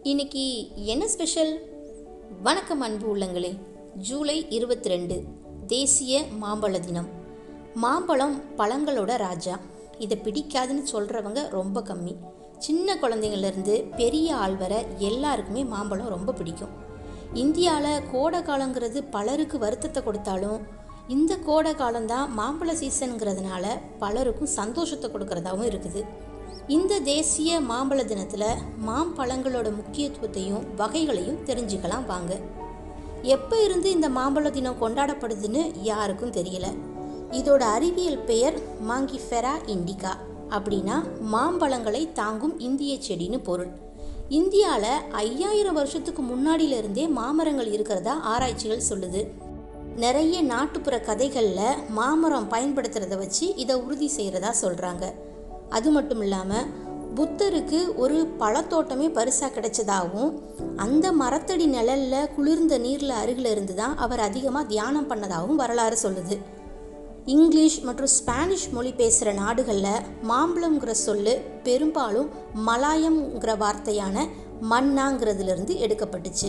இன்னைக்கு என்ன ஸ்பெஷல் வணக்கம் அன்பு உள்ளங்களே ஜூலை இருபத்தி ரெண்டு தேசிய மாம்பழ தினம் மாம்பழம் பழங்களோட ராஜா இதை பிடிக்காதுன்னு சொல்கிறவங்க ரொம்ப கம்மி சின்ன குழந்தைங்கள்லேருந்து பெரிய ஆள் வரை எல்லாருக்குமே மாம்பழம் ரொம்ப பிடிக்கும் இந்தியாவில் கோடை காலங்கிறது பலருக்கு வருத்தத்தை கொடுத்தாலும் இந்த கோடை காலம்தான் மாம்பழ சீசனுங்கிறதுனால பலருக்கும் சந்தோஷத்தை கொடுக்கறதாவும் இருக்குது இந்த தேசிய மாம்பழ தினத்தில் மாம்பழங்களோட முக்கியத்துவத்தையும் வகைகளையும் தெரிஞ்சுக்கலாம் வாங்க எப்போ இருந்து இந்த மாம்பழ தினம் கொண்டாடப்படுதுன்னு யாருக்கும் தெரியல இதோட அறிவியல் பெயர் மாங்கிஃபெரா இண்டிகா அப்படின்னா மாம்பழங்களை தாங்கும் இந்திய செடின்னு பொருள் இந்தியாவில் ஐயாயிரம் வருஷத்துக்கு முன்னாடியிலிருந்தே மாமரங்கள் இருக்கிறதா ஆராய்ச்சிகள் சொல்லுது நிறைய நாட்டுப்புற கதைகளில் மாமரம் பயன்படுத்துறத வச்சு இதை உறுதி செய்கிறதா சொல்கிறாங்க அது மட்டும் இல்லாமல் புத்தருக்கு ஒரு பழத்தோட்டமே பரிசாக கிடைச்சதாகவும் அந்த மரத்தடி நிழல்ல குளிர்ந்த நீரில் அருகில் இருந்து தான் அவர் அதிகமாக தியானம் பண்ணதாகவும் வரலாறு சொல்லுது இங்கிலீஷ் மற்றும் ஸ்பானிஷ் மொழி பேசுகிற நாடுகளில் மாம்பழங்கிற சொல்லு பெரும்பாலும் மலாயம்ங்கிற வார்த்தையான மன்னாங்கிறதுலேருந்து எடுக்கப்பட்டுச்சு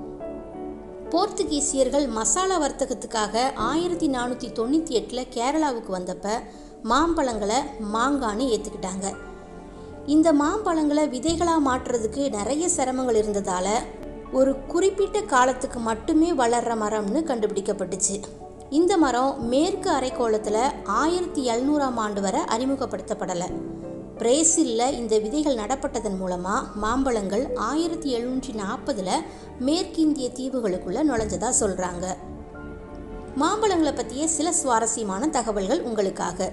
போர்த்துகீசியர்கள் மசாலா வர்த்தகத்துக்காக ஆயிரத்தி நானூற்றி தொண்ணூற்றி எட்டில் கேரளாவுக்கு வந்தப்ப மாம்பழங்களை மாங்கான்னு ஏற்றுக்கிட்டாங்க இந்த மாம்பழங்களை விதைகளாக மாற்றுறதுக்கு நிறைய சிரமங்கள் இருந்ததால் ஒரு குறிப்பிட்ட காலத்துக்கு மட்டுமே வளர்கிற மரம்னு கண்டுபிடிக்கப்பட்டுச்சு இந்த மரம் மேற்கு அரைக்கோளத்தில் ஆயிரத்தி எழுநூறாம் ஆண்டு வரை அறிமுகப்படுத்தப்படலை பிரேசிலில் இந்த விதைகள் நடப்பட்டதன் மூலமாக மாம்பழங்கள் ஆயிரத்தி எழுநூற்றி நாற்பதில் மேற்கிந்திய தீவுகளுக்குள்ளே நுழைஞ்சதா சொல்கிறாங்க மாம்பழங்களை பற்றிய சில சுவாரஸ்யமான தகவல்கள் உங்களுக்காக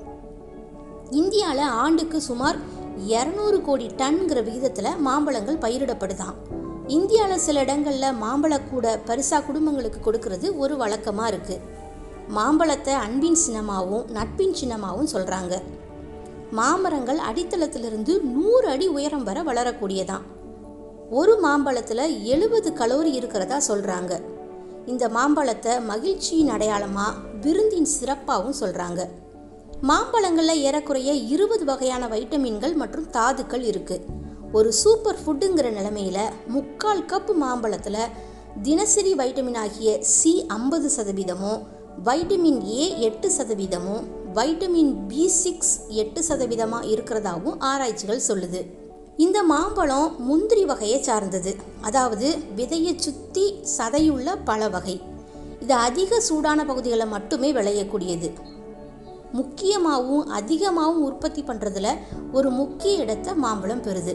இந்தியாவில் ஆண்டுக்கு சுமார் இரநூறு கோடி டன்கிற விகிதத்தில் மாம்பழங்கள் பயிரிடப்படுதாம் இந்தியாவில் சில இடங்களில் மாம்பழக்கூட பரிசா குடும்பங்களுக்கு கொடுக்கறது ஒரு வழக்கமாக இருக்குது மாம்பழத்தை அன்பின் சின்னமாகவும் நட்பின் சின்னமாகவும் சொல்கிறாங்க மாமரங்கள் அடித்தளத்திலிருந்து நூறு அடி உயரம் வரை வளரக்கூடியதான் ஒரு மாம்பழத்தில் எழுபது கலோரி இருக்கிறதா சொல்கிறாங்க இந்த மாம்பழத்தை மகிழ்ச்சியின் அடையாளமாக விருந்தின் சிறப்பாகவும் சொல்கிறாங்க மாம்பழங்களில் ஏறக்குறைய இருபது வகையான வைட்டமின்கள் மற்றும் தாதுக்கள் இருக்குது ஒரு சூப்பர் ஃபுட்டுங்கிற நிலைமையில் முக்கால் கப் மாம்பழத்தில் தினசரி வைட்டமின் ஆகிய சி ஐம்பது சதவீதமும் வைட்டமின் ஏ எட்டு சதவீதமும் வைட்டமின் பி சிக்ஸ் எட்டு சதவீதமாக இருக்கிறதாகவும் ஆராய்ச்சிகள் சொல்லுது இந்த மாம்பழம் முந்திரி வகையை சார்ந்தது அதாவது விதையை சுற்றி சதையுள்ள பழ வகை இது அதிக சூடான பகுதிகளில் மட்டுமே விளையக்கூடியது முக்கியமாகவும் அதிகமாகவும் உற்பத்தி பண்ணுறதுல ஒரு முக்கிய இடத்தை மாம்பழம் பெறுது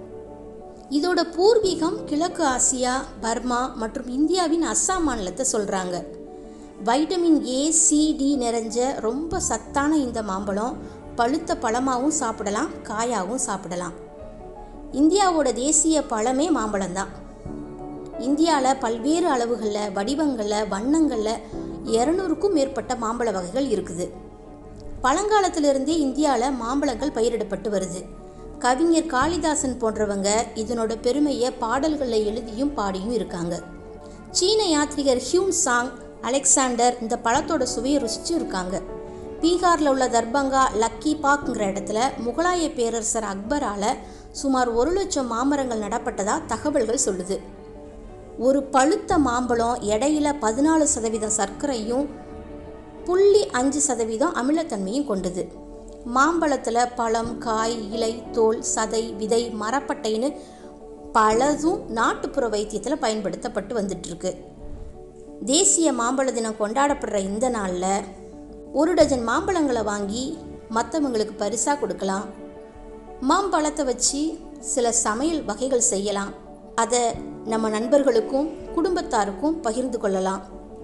இதோட பூர்வீகம் கிழக்கு ஆசியா பர்மா மற்றும் இந்தியாவின் அஸ்ஸாம் மாநிலத்தை சொல்கிறாங்க வைட்டமின் ஏ சி டி நிறைஞ்ச ரொம்ப சத்தான இந்த மாம்பழம் பழுத்த பழமாகவும் சாப்பிடலாம் காயாகவும் சாப்பிடலாம் இந்தியாவோட தேசிய பழமே மாம்பழம்தான் இந்தியாவில் பல்வேறு அளவுகளில் வடிவங்களில் வண்ணங்களில் இரநூறுக்கும் மேற்பட்ட மாம்பழ வகைகள் இருக்குது பழங்காலத்திலிருந்தே இந்தியாவில் மாம்பழங்கள் பயிரிடப்பட்டு வருது கவிஞர் காளிதாசன் போன்றவங்க இதனோட பெருமையை பாடல்களில் எழுதியும் பாடியும் இருக்காங்க சீன யாத்ரிகர் ஹியூன் சாங் அலெக்சாண்டர் இந்த பழத்தோட சுவையை ருசிச்சு இருக்காங்க பீகாரில் உள்ள தர்பங்கா லக்கி பாக்ங்கிற இடத்துல முகலாய பேரரசர் அக்பரால் சுமார் ஒரு லட்சம் மாமரங்கள் நடப்பட்டதா தகவல்கள் சொல்லுது ஒரு பழுத்த மாம்பழம் எடையில பதினாலு சதவீதம் சர்க்கரையும் புள்ளி அஞ்சு சதவீதம் அமிலத்தன்மையும் கொண்டது மாம்பழத்தில் பழம் காய் இலை தோல் சதை விதை மரப்பட்டைன்னு பலதும் நாட்டுப்புற வைத்தியத்தில் பயன்படுத்தப்பட்டு வந்துட்டுருக்கு தேசிய மாம்பழ தினம் கொண்டாடப்படுற இந்த நாளில் ஒரு டஜன் மாம்பழங்களை வாங்கி மற்றவங்களுக்கு பரிசாக கொடுக்கலாம் மாம்பழத்தை வச்சு சில சமையல் வகைகள் செய்யலாம் அதை நம்ம நண்பர்களுக்கும் குடும்பத்தாருக்கும் பகிர்ந்து கொள்ளலாம்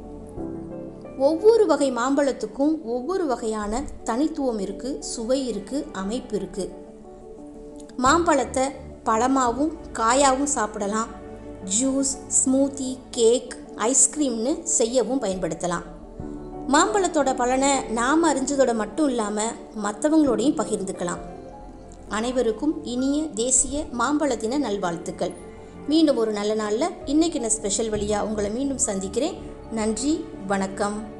ஒவ்வொரு வகை மாம்பழத்துக்கும் ஒவ்வொரு வகையான தனித்துவம் இருக்குது சுவை இருக்குது அமைப்பு இருக்குது மாம்பழத்தை பழமாகவும் காயாகவும் சாப்பிடலாம் ஜூஸ் ஸ்மூத்தி கேக் ஐஸ்கிரீம்னு செய்யவும் பயன்படுத்தலாம் மாம்பழத்தோட பலனை நாம் அறிஞ்சதோட மட்டும் இல்லாமல் மற்றவங்களோடையும் பகிர்ந்துக்கலாம் அனைவருக்கும் இனிய தேசிய மாம்பழ தின நல்வாழ்த்துக்கள் மீண்டும் ஒரு நல்ல நாளில் இன்னைக்கு நான் ஸ்பெஷல் வழியாக உங்களை மீண்டும் சந்திக்கிறேன் நன்றி வணக்கம்